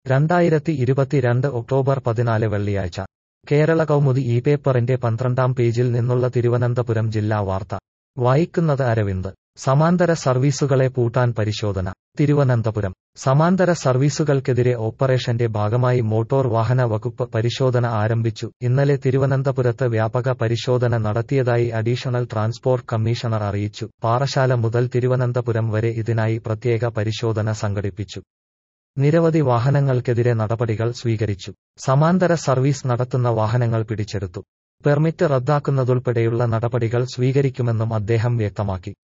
രണ്ടായിരത്തി ഇരുപത്തിരണ്ട് ഒക്ടോബർ പതിനാല് വെള്ളിയാഴ്ച കേരള കൗമുദി ഈ പേപ്പറിന്റെ പന്ത്രണ്ടാം പേജിൽ നിന്നുള്ള തിരുവനന്തപുരം ജില്ലാ വാർത്ത വായിക്കുന്നത് അരവിന്ദ് സമാന്തര സർവീസുകളെ പൂട്ടാൻ പരിശോധന തിരുവനന്തപുരം സമാന്തര സർവീസുകൾക്കെതിരെ ഓപ്പറേഷന്റെ ഭാഗമായി മോട്ടോർ വാഹന വകുപ്പ് പരിശോധന ആരംഭിച്ചു ഇന്നലെ തിരുവനന്തപുരത്ത് വ്യാപക പരിശോധന നടത്തിയതായി അഡീഷണൽ ട്രാൻസ്പോർട്ട് കമ്മീഷണർ അറിയിച്ചു പാറശാല മുതൽ തിരുവനന്തപുരം വരെ ഇതിനായി പ്രത്യേക പരിശോധന സംഘടിപ്പിച്ചു നിരവധി വാഹനങ്ങൾക്കെതിരെ നടപടികൾ സ്വീകരിച്ചു സമാന്തര സർവീസ് നടത്തുന്ന വാഹനങ്ങൾ പിടിച്ചെടുത്തു പെർമിറ്റ് റദ്ദാക്കുന്നതുൾപ്പെടെയുള്ള നടപടികൾ സ്വീകരിക്കുമെന്നും അദ്ദേഹം വ്യക്തമാക്കി